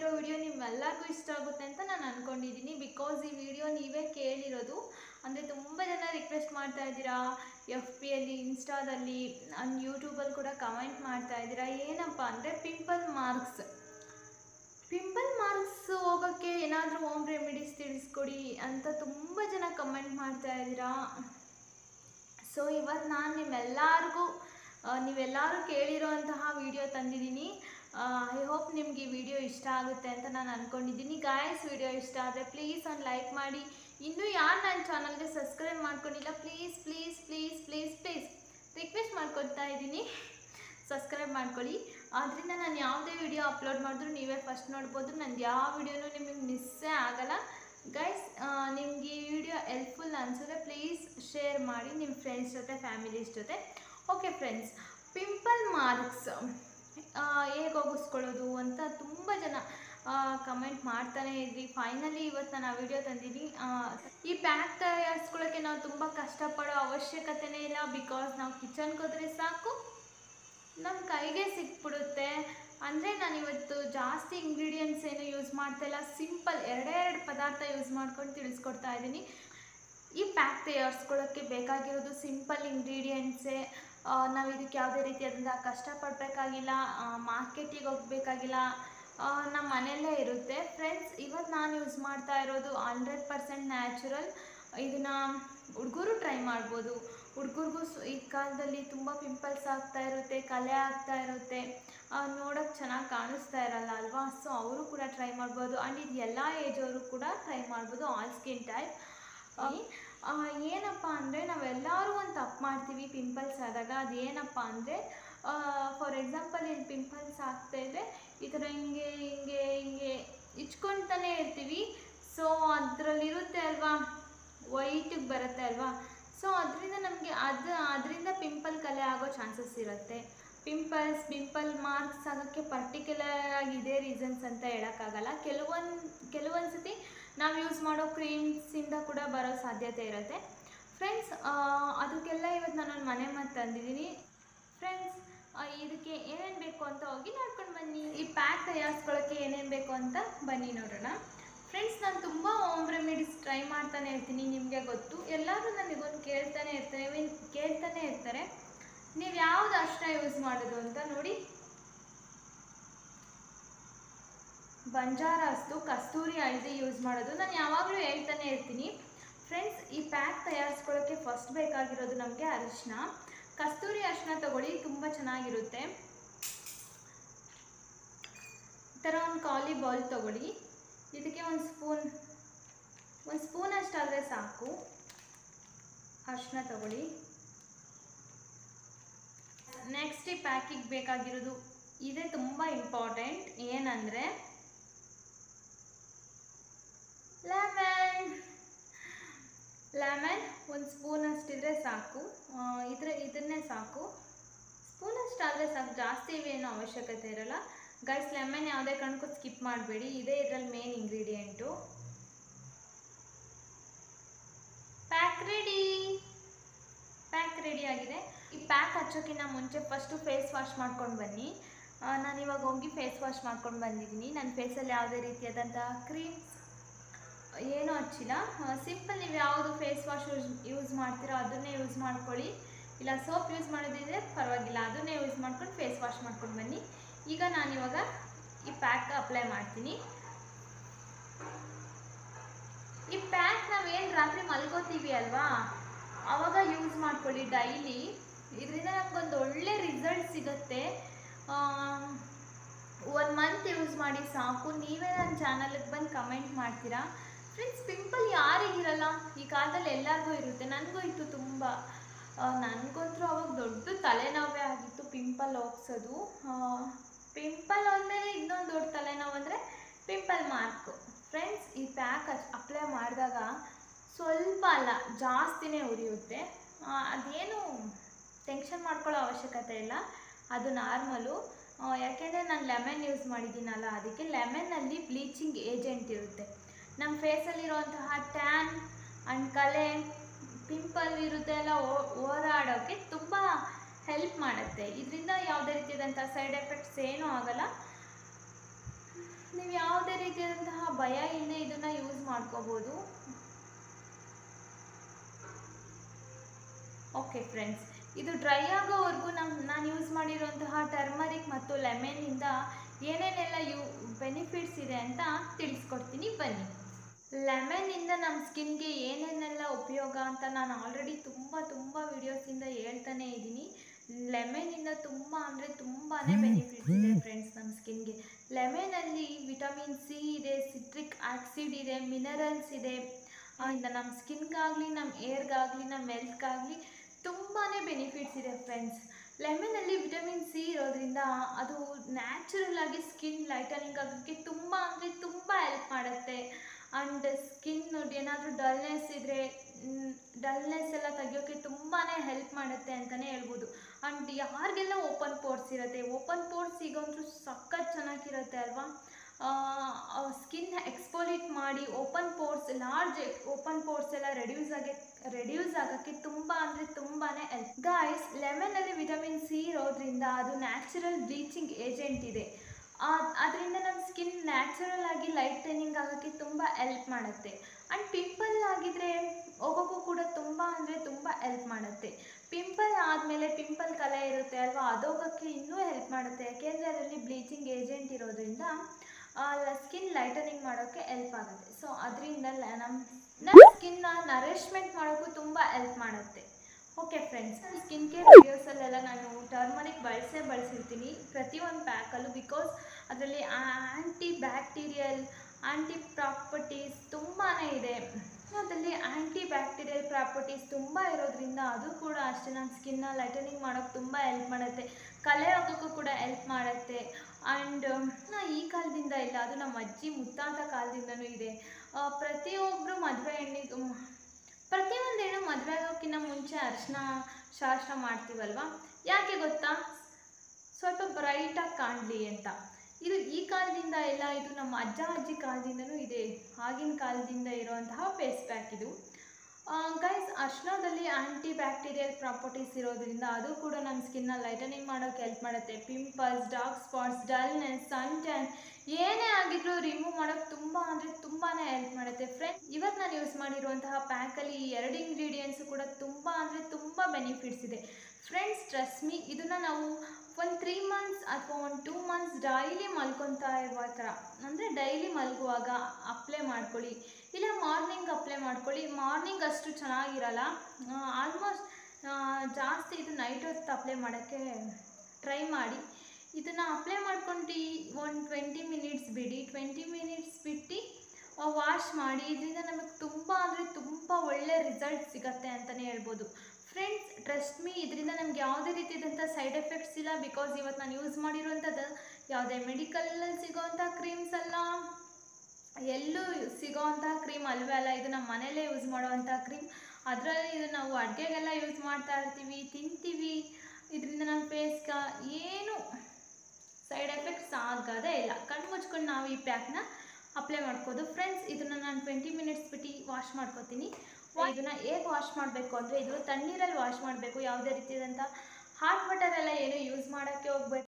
ಮಾಡ್ತಿರೋ ವಿಡಿಯೋ ನಿಮ್ಮೆಲ್ಲರಿಗೂ ಇಷ್ಟ ಆಗುತ್ತೆ ಅಂತ ನಾನು ಅಂದ್ಕೊಂಡಿದ್ದೀನಿ ಬಿಕಾಸ್ ಈ ವಿಡಿಯೋ ನೀವೇ ಕೇಳಿರೋದು ಅಂದರೆ ತುಂಬ ಜನ ರಿಕ್ವೆಸ್ಟ್ ಮಾಡ್ತಾ ಇದ್ದೀರಾ ಎಫ್ ಪಿಯಲ್ಲಿ ಇನ್ಸ್ಟಾದಲ್ಲಿ ನನ್ನ ಯೂಟ್ಯೂಬಲ್ಲಿ ಕೂಡ ಕಮೆಂಟ್ ಮಾಡ್ತಾ ಇದ್ದೀರಾ ಏನಪ್ಪ ಅಂದರೆ ಪಿಂಪಲ್ ಮಾರ್ಕ್ಸ್ ಪಿಂಪಲ್ ಮಾರ್ಕ್ಸ್ ಹೋಗೋಕ್ಕೆ ಏನಾದರೂ ಹೋಮ್ ರೆಮಿಡೀಸ್ ತಿಳಿಸ್ಕೊಡಿ ಅಂತ ತುಂಬ ಜನ ಕಮೆಂಟ್ ಮಾಡ್ತಾ ಇದ್ದೀರಾ ಸೊ ಇವತ್ತು ನಾನು ನಿಮ್ಮೆಲ್ಲರಿಗೂ ಆ, ನೀವೆಲ್ಲರೂ ಕೇಳಿರೋಂತಹ ವಿಡಿಯೋ ತಂದಿದ್ದೀನಿ ಐ ಹೋಪ್ ನಿಮ್ಗೆ ಈ ವಿಡಿಯೋ ಇಷ್ಟ ಆಗುತ್ತೆ ಅಂತ ನಾನು ಅಂದ್ಕೊಂಡಿದ್ದೀನಿ ಗಾಯಸ್ ವಿಡಿಯೋ ಇಷ್ಟ ಆದರೆ ಪ್ಲೀಸ್ ಒಂದು ಲೈಕ್ ಮಾಡಿ ಇನ್ನೂ ಯಾರು ನನ್ನ ಚಾನಲ್ಗೆ ಸಬ್ಸ್ಕ್ರೈಬ್ ಮಾಡ್ಕೊಂಡಿಲ್ಲ please please please please please request ಮಾಡ್ಕೊಳ್ತಾ ಇದ್ದೀನಿ ಸಬ್ಸ್ಕ್ರೈಬ್ ಮಾಡ್ಕೊಳ್ಳಿ ಆದ್ದರಿಂದ ನಾನು ಯಾವುದೇ ವಿಡಿಯೋ ಅಪ್ಲೋಡ್ ಮಾಡಿದ್ರು ನೀವೇ ಫಸ್ಟ್ ನೋಡ್ಬೋದು ನಂದು ಯಾವ ವಿಡಿಯೋನೂ ನಿಮಗೆ ಮಿಸ್ಸೇ ಆಗಲ್ಲ ಗೈಸ್ ನಿಮ್ಗೆ ಈ ವಿಡಿಯೋ ಹೆಲ್ಪ್ಫುಲ್ ಅನಿಸಿದ್ರೆ ಪ್ಲೀಸ್ ಶೇರ್ ಮಾಡಿ ನಿಮ್ಮ ಫ್ರೆಂಡ್ಸ್ ಜೊತೆ ಫ್ಯಾಮಿಲೀಸ್ ಜೊತೆ ಓಕೆ ಫ್ರೆಂಡ್ಸ್ ಪಿಂಪಲ್ ಮಾರ್ಕ್ಸ್ ಹೇಗೆ ಹೋಗಿಸ್ಕೊಳ್ಳೋದು ಅಂತ ತುಂಬ ಜನ ಕಮೆಂಟ್ ಮಾಡ್ತಾನೆ ಇದ್ರಿ ಫೈನಲಿ ಇವತ್ತು ನಾನು ಆ ವಿಡಿಯೋ ತಂದಿದ್ದೀನಿ ಆ, ಈ ಪ್ಯಾಕ್ ತಯಾರಿಸ್ಕೊಳ್ಳೋಕ್ಕೆ ನಾವು ತುಂಬ ಕಷ್ಟಪಡೋ ಅವಶ್ಯಕತೆನೇ ಇಲ್ಲ ಬಿಕಾಸ್ ನಾವು ಕಿಚನ್ಗೆ ಹೋದರೆ ಸಾಕು ನಮ್ಮ ಕೈಗೆ ಸಿಕ್ಬಿಡುತ್ತೆ ಅಂದರೆ ನಾನು ಇವತ್ತು ಜಾಸ್ತಿ ಇಂಗ್ರೀಡಿಯೆಂಟ್ಸ್ ಏನು ಯೂಸ್ ಮಾಡ್ತಾ ಇಲ್ಲ ಸಿಂಪಲ್ ಎರಡೇ ಎರಡು ಪದಾರ್ಥ ಯೂಸ್ ಮಾಡ್ಕೊಂಡು ತಿಳಿಸ್ಕೊಡ್ತಾ ಇದ್ದೀನಿ ಈ ಪ್ಯಾಕ್ ತಯಾರಿಸ್ಕೊಳ್ಳೋಕ್ಕೆ ಬೇಕಾಗಿರೋದು ಸಿಂಪಲ್ ಇಂಗ್ರೀಡಿಯೆಂಟ್ಸೇ ನಾವು ಇದಕ್ಕೆ ಯಾವುದೇ ರೀತಿಯಾದಂಥ ಕಷ್ಟಪಡಬೇಕಾಗಿಲ್ಲ ಮಾರ್ಕೆಟಿಗೆ ಹೋಗಬೇಕಾಗಿಲ್ಲ ನಮ್ಮ ಮನೆಯಲ್ಲೇ ಇರುತ್ತೆ ಫ್ರೆಂಡ್ಸ್ ಇವತ್ತು ನಾನು ಯೂಸ್ ಮಾಡ್ತಾ ಇರೋದು ಹಂಡ್ರೆಡ್ ಪರ್ಸೆಂಟ್ ನ್ಯಾಚುರಲ್ ಇದನ್ನು ಹುಡುಗರು ಟ್ರೈ ಮಾಡ್ಬೋದು ಹುಡುಗರಿಗೂ ಈ ಕಾಲದಲ್ಲಿ ತುಂಬ ಪಿಂಪಲ್ಸ್ ಆಗ್ತಾ ಇರುತ್ತೆ ಕಲೆ ಆಗ್ತಾ ಇರುತ್ತೆ ನೋಡೋಕ್ಕೆ ಚೆನ್ನಾಗಿ ಕಾಣಿಸ್ತಾ ಇರಲ್ಲ ಅಲ್ವಾ ಸೊ ಅವರು ಕೂಡ ಟ್ರೈ ಮಾಡ್ಬೋದು ಆ್ಯಂಡ್ ಇದು ಎಲ್ಲ ಏಜ್ ಅವರು ಕೂಡ ಟ್ರೈ ಮಾಡ್ಬೋದು ಆಲ್ ಸ್ಕಿನ್ ಟೈಪ್ ಏನಪ್ಪ ಅಂದರೆ ನಾವೆಲ್ಲರೂ ಒಂದು ತಪ್ಪು ಮಾಡ್ತೀವಿ ಪಿಂಪಲ್ಸ್ ಆದಾಗ ಅದು ಏನಪ್ಪ ಅಂದರೆ ಫಾರ್ ಎಕ್ಸಾಂಪಲ್ ಇಲ್ಲಿ ಪಿಂಪಲ್ಸ್ ಆಗ್ತಾ ಇದ್ದರೆ ಈ ಥರ ಹಿಂಗೆ ಹಿಂಗೆ ಹಿಂಗೆ ಇಚ್ಕೊಳ್ತಾನೆ ಇರ್ತೀವಿ ಸೊ ಅದರಲ್ಲಿರುತ್ತೆ ಅಲ್ವಾ ವೈಟಿಗೆ ಬರುತ್ತೆ ಅಲ್ವಾ ಸೊ ಅದರಿಂದ ನಮಗೆ ಅದು ಅದರಿಂದ ಪಿಂಪಲ್ ಕಲೆ ಆಗೋ ಚಾನ್ಸಸ್ ಇರುತ್ತೆ ಪಿಂಪಲ್ಸ್ ಪಿಂಪಲ್ ಮಾರ್ಕ್ಸ್ ಆಗೋಕ್ಕೆ ಪರ್ಟಿಕ್ಯುಲರ್ ಆಗಿ ಇದೇ ರೀಸನ್ಸ್ ಅಂತ ಹೇಳೋಕ್ಕಾಗಲ್ಲ ಕೆಲವೊಂದು ಕೆಲವೊಂದು ಸತಿ ನಾವು ಯೂಸ್ ಮಾಡೋ ಕ್ರೀಮ್ಸಿಂದ ಕೂಡ ಬರೋ ಸಾಧ್ಯತೆ ಇರುತ್ತೆ ಫ್ರೆಂಡ್ಸ್ ಅದಕ್ಕೆಲ್ಲ ಇವತ್ತು ನಾನೊಂದು ಮನೆ ಮದ್ದು ತಂದಿದ್ದೀನಿ ಫ್ರೆಂಡ್ಸ್ ಇದಕ್ಕೆ ಏನೇನು ಬೇಕು ಅಂತ ಹೋಗಿ ನೋಡ್ಕೊಂಡು ಬನ್ನಿ ಈ ಪ್ಯಾಕ್ ತಯಾರಿಸ್ಕೊಳ್ಳೋಕ್ಕೆ ಏನೇನು ಬೇಕು ಅಂತ ಬನ್ನಿ ನೋಡೋಣ ಫ್ರೆಂಡ್ಸ್ ನಾನು ತುಂಬ ಹೋಮ್ ರೆಮಿಡೀಸ್ ಟ್ರೈ ಮಾಡ್ತಾನೆ ಇರ್ತೀನಿ ನಿಮಗೆ ಗೊತ್ತು ಎಲ್ಲರೂ ನನಗೊಂದು ಕೇಳ್ತಾನೆ ಇರ್ತಾರೆ ಮೀನ್ ಕೇಳ್ತಾನೆ ಇರ್ತಾರೆ ನೀವು ಯಾವ್ದು ಅರ್ಶಿನ ಯೂಸ್ ಮಾಡೋದು ಅಂತ ನೋಡಿ ಬಂಜಾರಾಸ್ದು ಕಸ್ತೂರಿ ಹಳದಿ ಯೂಸ್ ಮಾಡೋದು ನಾನು ಯಾವಾಗಲೂ ಹೇಳ್ತಾನೆ ಇರ್ತೀನಿ ಫ್ರೆಂಡ್ಸ್ ಈ ಪ್ಯಾಕ್ ತಯಾರಿಸ್ಕೊಳ್ಳೋಕ್ಕೆ ಫಸ್ಟ್ ಬೇಕಾಗಿರೋದು ನಮಗೆ ಅರಿಶಿನ ಕಸ್ತೂರಿ ಅರಿಶಿನ ತಗೊಳ್ಳಿ ತುಂಬ ಚೆನ್ನಾಗಿರುತ್ತೆ ಈ ಥರ ಒಂದು ಖಾಲಿ ಬೌಲ್ ತಗೊಳ್ಳಿ ಇದಕ್ಕೆ ಒಂದು ಸ್ಪೂನ್ ಒಂದು ಸ್ಪೂನ್ ಅಷ್ಟಾದರೆ ಸಾಕು ಅರಿಶಿನ ತಗೊಳ್ಳಿ ನೆಕ್ಸ್ಟ್ ಈ ಪ್ಯಾಕಿಗೆ ಬೇಕಾಗಿರೋದು ಇದೇ ತುಂಬ ಇಂಪಾರ್ಟೆಂಟ್ ಏನಂದರೆ ಲೆಮನ್ ಲೆಮನ್ ಒಂದು ಸ್ಪೂನ್ ಅಷ್ಟಿದ್ರೆ ಸಾಕು ಆ, ಇದ್ರ ಇದನ್ನೇ ಸಾಕು ಸ್ಪೂನ್ ಅಷ್ಟಾದರೆ ಸಾಕು ಜಾಸ್ತಿ ಇವೇನು ಅವಶ್ಯಕತೆ ಇರಲ್ಲ ಗೈಸ್ ಲೆಮನ್ ಯಾವುದೇ ಕಾರಣಕ್ಕೂ ಸ್ಕಿಪ್ ಮಾಡಬೇಡಿ ಇದೇ ಇದರಲ್ಲಿ main ingredient pack ready pack ready ಆಗಿದೆ ಈ ಪ್ಯಾಕ್ ಹಚ್ಚೋಕ್ಕಿಂತ ಮುಂಚೆ ಫಸ್ಟು ಫೇಸ್ ವಾಶ್ ಮಾಡ್ಕೊಂಡು ಬನ್ನಿ ನಾನು ಇವಾಗ ಹೋಗಿ ಫೇಸ್ ವಾಶ್ ಮಾಡ್ಕೊಂಡು ಬಂದಿದ್ದೀನಿ ನನ್ನ ಫೇಸಲ್ಲಿ ಯಾವುದೇ ರೀತಿಯಾದಂಥ ಕ್ರೀಮ್ಸ್ ಏನೂ ಹಚ್ಚಿಲ್ಲ ಸಿಂಪಲ್ ನೀವು ಯಾವುದು ಫೇಸ್ ವಾಶ್ ಯೂಸ್ ಯೂಸ್ ಮಾಡ್ತೀರೋ ಅದನ್ನೇ ಯೂಸ್ ಮಾಡ್ಕೊಳ್ಳಿ ಇಲ್ಲ ಸೋಪ್ ಯೂಸ್ ಮಾಡೋದಿದ್ರೆ ಪರವಾಗಿಲ್ಲ ಅದನ್ನೇ ಯೂಸ್ ಮಾಡ್ಕೊಂಡು ಫೇಸ್ ವಾಶ್ ಮಾಡ್ಕೊಂಡು ಬನ್ನಿ ಈಗ ನಾನಿವಾಗ ಈ ಪ್ಯಾಕ್ ಅಪ್ಲೈ ಮಾಡ್ತೀನಿ ಈ ಪ್ಯಾಕ್ ನಾವೇನು ರಾತ್ರಿ ಮಲ್ಕೋತೀವಿ ಅಲ್ವಾ ಆವಾಗ ಯೂಸ್ ಮಾಡ್ಕೊಳ್ಳಿ ಡೈಲಿ ಇದರಿಂದ ನಮಗೊಂದು ಒಳ್ಳೆ ರಿಸಲ್ಟ್ ಸಿಗುತ್ತೆ ಒನ್ ಮಂತ್ ಯೂಸ್ ಮಾಡಿ ಸಾಕು ನೀವೇ ನನ್ನ ಚಾನಲ್ಗೆ ಬಂದು ಕಮೆಂಟ್ ಮಾಡ್ತೀರಾ ಫ್ರೆಂಡ್ಸ್ ಪಿಂಪಲ್ ಯಾರಿಗಿರಲ್ಲ ಈ ಕಾಲದಲ್ಲಿ ಎಲ್ಲರಿಗೂ ಇರುತ್ತೆ ನನಗೂ ಇತ್ತು ತುಂಬ ನನಗಂತೂ ಅವಾಗ ದೊಡ್ಡ ತಲೆನೋವೇ ಆಗಿತ್ತು ಪಿಂಪಲ್ ಹೋಗ್ಸೋದು ಪಿಂಪಲ್ ಹೋದ್ಮೇಲೆ ಇನ್ನೊಂದು ದೊಡ್ಡ ತಲೆನೋವು ಅಂದರೆ ಪಿಂಪಲ್ ಮಾರ್ಕು ಫ್ರೆಂಡ್ಸ್ ಈ ಪ್ಯಾಕ್ ಅಪ್ಲೈ ಮಾಡಿದಾಗ ಸ್ವಲ್ಪ ಅಲ್ಲ ಜಾಸ್ತಿನೇ ಉರಿಯುತ್ತೆ ಆ, ಅದೇನು ಟೆನ್ಷನ್ ಮಾಡ್ಕೊಳ್ಳೋ ಅವಶ್ಯಕತೆ ಇಲ್ಲ ಅದು ನಾರ್ಮಲು ಯಾಕೆಂದರೆ ನಾನು ಲೆಮನ್ ಯೂಸ್ ಮಾಡಿದ್ದೀನಲ್ಲ ಅದಕ್ಕೆ ಲೆಮನ್ನಲ್ಲಿ ಬ್ಲೀಚಿಂಗ್ ಏಜೆಂಟ್ ಇರುತ್ತೆ ನಮ್ಮ ಫೇಸಲ್ಲಿರುವಂತಹ ಟ್ಯಾನ್ ಆ್ಯಂಡ್ ಕಲೆ ಪಿಂಪಲ್ ಇರುತ್ತೆ ಎಲ್ಲ ಹೋರಾಡೋಕ್ಕೆ ತುಂಬ ಹೆಲ್ಪ್ ಮಾಡುತ್ತೆ ಇದರಿಂದ ಯಾವುದೇ ರೀತಿಯಾದಂಥ ಸೈಡ್ ಎಫೆಕ್ಟ್ಸ್ ಏನೂ ಆಗಲ್ಲ ನೀವು ಯಾವುದೇ ರೀತಿಯಾದಂತಹ ಭಯ ಇಲ್ಲದೆ ಇದನ್ನು ಯೂಸ್ ಮಾಡ್ಕೋಬೋದು ಓಕೆ ಫ್ರೆಂಡ್ಸ್ ಇದು ಡ್ರೈ ಆಗೋವರೆಗೂ ನಮ್ಮ ನಾನು ಯೂಸ್ ಮಾಡಿರುವಂತಹ ಟರ್ಮರಿಕ್ ಮತ್ತು ಲೆಮನ್ನಿಂದ ಏನೇನೆಲ್ಲ ಯೂ ಬೆನಿಫಿಟ್ಸ್ ಇದೆ ಅಂತ ತಿಳಿಸ್ಕೊಡ್ತೀನಿ ಬನ್ನಿ ಲೆಮನ್ನಿಂದ ನಮ್ಮ ಸ್ಕಿನ್ಗೆ ಏನೇನೆಲ್ಲ ಉಪಯೋಗ ಅಂತ ನಾನು ಆಲ್ರೆಡಿ ತುಂಬ ತುಂಬ ವೀಡಿಯೋಸಿಂದ ಹೇಳ್ತಾನೆ ಇದ್ದೀನಿ ಲೆಮನ್ನಿಂದ ತುಂಬ ಅಂದರೆ ತುಂಬಾ ಬೆನಿಫಿಟ್ಸ್ ಇದೆ ಫ್ರೆಂಡ್ಸ್ ನಮ್ಮ ಸ್ಕಿನ್ಗೆ ಲೆಮನಲ್ಲಿ ವಿಟಮಿನ್ ಸಿ ಇದೆ ಸಿಟ್ರಿಕ್ ಆಕ್ಸಿಡ್ ಇದೆ ಮಿನರಲ್ಸ್ ಇದೆ ಇಂದ ನಮ್ಮ ಸ್ಕಿನ್ಗಾಗಲಿ ನಮ್ಮ ಏರ್ಗಾಗಲಿ ನಮ್ಮ ಹೆಲ್ತ್ಗಾಗಲಿ ತುಂಬಾ ಬೆನಿಫಿಟ್ಸ್ ಇದೆ ಫ್ರೆಂಡ್ಸ್ ಲೆಮನಲ್ಲಿ ವಿಟಮಿನ್ ಸಿ ಇರೋದ್ರಿಂದ ಅದು ನ್ಯಾಚುರಲ್ ಆಗಿ ಸ್ಕಿನ್ ಲೈಟನಿಂಗ್ ಆಗೋಕ್ಕೆ ತುಂಬ ಅಂದರೆ ತುಂಬ ಹೆಲ್ಪ್ ಮಾಡುತ್ತೆ ಆ್ಯಂಡ್ ಸ್ಕಿನ್ ಏನಾದರೂ ಡಲ್ನೆಸ್ ಇದ್ದರೆ ಡಲ್ನೆಸ್ ಎಲ್ಲ ತೆಗಿಯೋಕ್ಕೆ ತುಂಬಾ ಹೆಲ್ಪ್ ಮಾಡುತ್ತೆ ಅಂತಲೇ ಹೇಳ್ಬೋದು ಆ್ಯಂಡ್ ಯಾರಿಗೆಲ್ಲ ಓಪನ್ ಪೋರ್ಸ್ ಇರುತ್ತೆ ಓಪನ್ ಪೋರ್ಸ್ ಸಿಗೋಂತೂ ಸಖತ್ ಚೆನ್ನಾಗಿರುತ್ತೆ ಅಲ್ವಾ ಸ್ಕಿನ್ ಎಕ್ಸ್ಪೋಲಿಟ್ ಮಾಡಿ open pores large open pores ಎಲ್ಲ ರೆಡ್ಯೂಸ್ ಆಗಿ ರೆಡ್ಯೂಸ್ ಆಗೋಕ್ಕೆ ತುಂಬ ಅಂದರೆ ತುಂಬಾ ಹೆಲ್ಪ್ ಗಾಯ್ಸ್ ಲೆಮನಲ್ಲಿ ವಿಟಮಿನ್ ಸಿ ಇರೋದ್ರಿಂದ ಅದು ನ್ಯಾಚುರಲ್ ಬ್ಲೀಚಿಂಗ್ ಏಜೆಂಟ್ ಇದೆ ಅದರಿಂದ ನಮ್ಮ ಸ್ಕಿನ್ ನ್ಯಾಚುರಲ್ ಆಗಿ ಲೈಟ್ ಟೈನಿಂಗ್ ಆಗೋಕ್ಕೆ ತುಂಬ ಹೆಲ್ಪ್ ಮಾಡುತ್ತೆ ಆ್ಯಂಡ್ ಪಿಂಪಲ್ ಆಗಿದ್ರೆ ಹೋಗೋಕ್ಕೂ ಕೂಡ ತುಂಬ ಅಂದರೆ ತುಂಬ ಹೆಲ್ಪ್ ಮಾಡುತ್ತೆ ಪಿಂಪಲ್ ಆದಮೇಲೆ ಪಿಂಪಲ್ ಕಲೆ ಇರುತ್ತೆ ಅಲ್ವಾ ಅದೋಗೋಕ್ಕೆ ಇನ್ನೂ ಹೆಲ್ಪ್ ಮಾಡುತ್ತೆ ಯಾಕೆಂದರೆ ಅದರಲ್ಲಿ ಬ್ಲೀಚಿಂಗ್ ಏಜೆಂಟ್ ಇರೋದ್ರಿಂದ ಸ್ಕಿನ್ ಲೈಟನಿಂಗ್ ಮಾಡೋಕ್ಕೆ ಹೆಲ್ಪ್ ಆಗುತ್ತೆ ಸೊ ಅದರಿಂದ ನಮ್ಮ ನಮ್ಮ ಸ್ಕಿನ್ನ ನರಿಶ್ಮೆಂಟ್ ಮಾಡೋಕ್ಕೂ ತುಂಬ ಹೆಲ್ಪ್ ಮಾಡುತ್ತೆ ಓಕೆ ಫ್ರೆಂಡ್ಸ್ ಸ್ಕಿನ್ ಕೇರ್ ವಿಡಿಯೋಸಲ್ಲೆಲ್ಲ ನಾನು ಟರ್ಮರಿಕ್ ಬಳಸೇ ಬಳಸಿರ್ತೀನಿ ಪ್ರತಿಯೊಂದು ಪ್ಯಾಕಲ್ಲೂ ಬಿಕಾಸ್ ಅದರಲ್ಲಿ ಆ್ಯಂಟಿ ಬ್ಯಾಕ್ಟೀರಿಯಲ್ ಆ್ಯಂಟಿ ಪ್ರಾಪರ್ಟೀಸ್ ತುಂಬಾ ಇದೆ ಅದರಲ್ಲಿ ಆ್ಯಂಟಿ ಬ್ಯಾಕ್ಟೀರಿಯಲ್ ಪ್ರಾಪರ್ಟೀಸ್ ತುಂಬ ಇರೋದ್ರಿಂದ ಅದು ಕೂಡ ಅಷ್ಟೇ ನಮ್ಮ ಸ್ಕಿನ್ನ ಲೈಟನಿಂಗ್ ಮಾಡೋಕ್ಕೆ ತುಂಬ ಹೆಲ್ಪ್ ಮಾಡುತ್ತೆ ಕಲೆ ಹೋಗೋಕ್ಕೂ ಕೂಡ ಹೆಲ್ಪ್ ಮಾಡುತ್ತೆ ಆ್ಯಂಡ್ ಈ ಕಾಲದಿಂದ ಇಲ್ಲ ಅದು ನಮ್ಮ ಅಜ್ಜಿ ಮುತ್ತಾತ ಕಾಲದಿಂದನೂ ಇದೆ ಪ್ರತಿಯೊಬ್ಬರು ಮದುವೆ ಹೆಣ್ಣಿಗೆ ಪ್ರತಿಯೊಂದು ಹೆಣ್ಣು ಮದುವೆ ಆಗೋಕ್ಕಿಂತ ಮುಂಚೆ ಅರಿಶಿನ ಶಾಸ್ತ್ರ ಮಾಡ್ತೀವಲ್ವ ಯಾಕೆ ಗೊತ್ತಾ ಸ್ವಲ್ಪ ಬ್ರೈಟಾಗಿ ಕಾಣಲಿ ಅಂತ ಇದು ಈ ಕಾಲದಿಂದ ಇಲ್ಲ ಇದು ನಮ್ಮ ಅಜ್ಜ ಅಜ್ಜಿ ಕಾಲದಿಂದನೂ ಇದೆ ಆಗಿನ ಕಾಲದಿಂದ ಇರುವಂತಹ ಫೇಸ್ ಪ್ಯಾಕ್ ಇದು ಗೈಸ್ ಅರ್ಶಿನದಲ್ಲಿ ಆ್ಯಂಟಿ ಬ್ಯಾಕ್ಟೀರಿಯಲ್ ಪ್ರಾಪರ್ಟೀಸ್ ಇರೋದ್ರಿಂದ ಅದು ಕೂಡ ನಮ್ಮ ಸ್ಕಿನ್ನ ಲೈಟನಿಂಗ್ ಮಾಡೋಕ್ಕೆ ಹೆಲ್ಪ್ ಮಾಡುತ್ತೆ pimples dark spots dullness sun tan ಏನೇ ಆಗಿದ್ರೂ ರಿಮೂವ್ ಮಾಡೋಕ್ಕೆ ತುಂಬ ಅಂದರೆ ತುಂಬಾ ಹೆಲ್ಪ್ ಮಾಡುತ್ತೆ ಫ್ರೆಂಡ್ ಇವತ್ತು ನಾನು ಯೂಸ್ ಮಾಡಿರುವಂತಹ ಪ್ಯಾಕಲ್ಲಿ ಈ ಎರಡು ಇಂಗ್ರೀಡಿಯೆಂಟ್ಸು ಕೂಡ ತುಂಬ ಅಂದರೆ ತುಂಬ ಬೆನಿಫಿಟ್ಸ್ ಇದೆ ಫ್ರೆಂಡ್ಸ್ ಟ್ರಸ್ಟ್ ಮೀ ಇದನ್ನು ನಾವು ಒಂದು ತ್ರೀ ಮಂತ್ಸ್ ಅಥವಾ ಒಂದು ಟೂ ಮಂತ್ಸ್ ಡೈಲಿ ಮಲ್ಕೊತಾ ಇರುವ ಥರ ಅಂದರೆ ಡೈಲಿ ಮಲಗುವಾಗ ಅಪ್ಲೈ ಮಾಡ್ಕೊಳ್ಳಿ ಇಲ್ಲ ಮಾರ್ನಿಂಗ್ ಅಪ್ಲೈ ಮಾಡ್ಕೊಳ್ಳಿ ಮಾರ್ನಿಂಗ್ ಅಷ್ಟು ಚೆನ್ನಾಗಿರಲ್ಲ ಆಲ್ಮೋಸ್ಟ್ ಜಾಸ್ತಿ ಇದು ನೈಟ್ ಹೊತ್ತು ಅಪ್ಲೈ ಮಾಡೋಕ್ಕೆ ಟ್ರೈ ಮಾಡಿ ಇದನ್ನು ಅಪ್ಲೈ ಮಾಡ್ಕೊಂಡು ಒಂದು ಟ್ವೆಂಟಿ ಮಿನಿಟ್ಸ್ ಬಿಡಿ ಟ್ವೆಂಟಿ ಮಿನಿಟ್ಸ್ ಬಿಟ್ಟು ವಾಶ್ ಮಾಡಿ ಇದರಿಂದ ನಮಗೆ ತುಂಬ ಅಂದರೆ ತುಂಬ ಒಳ್ಳೆ ರಿಸಲ್ಟ್ ಸಿಗತ್ತೆ ಅಂತಲೇ ಹೇಳ್ಬೋದು ಫ್ರೆಂಡ್ಸ್ ಟ್ರಸ್ಟ್ ಮೀ ಇದರಿಂದ ನಮ್ಗೆ ಯಾವುದೇ ರೀತಿಯಾದಂಥ ಸೈಡ್ ಎಫೆಕ್ಟ್ಸ್ ಇಲ್ಲ ಬಿಕಾಸ್ ಇವತ್ತು ನಾನು ಯೂಸ್ ಮಾಡಿರುವಂಥದ್ದು ಯಾವುದೇ ಮೆಡಿಕಲಲ್ಲಿ ಸಿಗೋವಂಥ ಕ್ರೀಮ್ಸ್ ಅಲ್ಲ ಎಲ್ಲೂ ಸಿಗೋವಂಥ ಕ್ರೀಮ್ ಅಲ್ವೇ ಅಲ್ಲ ಇದು ನಮ್ಮ ಮನೆಯಲ್ಲೇ ಯೂಸ್ ಮಾಡೋವಂಥ ಕ್ರೀಮ್ ಅದರಲ್ಲಿ ಇದು ನಾವು ಅಡುಗೆಗೆಲ್ಲ ಯೂಸ್ ಮಾಡ್ತಾ ಇರ್ತೀವಿ ತಿಂತೀವಿ ಇದರಿಂದ ನಮ್ಮ ಫೇಸ್ಗೆ ಏನು ಸೈಡ್ ಎಫೆಕ್ಟ್ಸ್ ಆಗೋದೇ ಇಲ್ಲ ಕಣ್ಣು ಮುಚ್ಕೊಂಡು ನಾವು ಈ ಪ್ಯಾಕ್ನ ಅಪ್ಲೈ ಮಾಡ್ಕೋದು ಫ್ರೆಂಡ್ಸ್ ಇದನ್ನು ನಾನು ಟ್ವೆಂಟಿ ಮಿನಿಟ್ಸ್ ಬಿಟ್ಟು ವಾಶ್ ಮಾಡ್ಕೋತೀನಿ ಇದನ್ನು ಹೇಗೆ ವಾಶ್ ಮಾಡಬೇಕು ಅಂದರೆ ಇದು ತಣ್ಣೀರಲ್ಲಿ ವಾಶ್ ಮಾಡಬೇಕು ಯಾವುದೇ ರೀತಿಯಾದಂಥ ಹಾಟ್ ವಾಟರ್ ಎಲ್ಲ ಏನು ಯೂಸ್ ಮಾಡೋಕ್ಕೆ ಹೋಗ್ಬೇಡಿ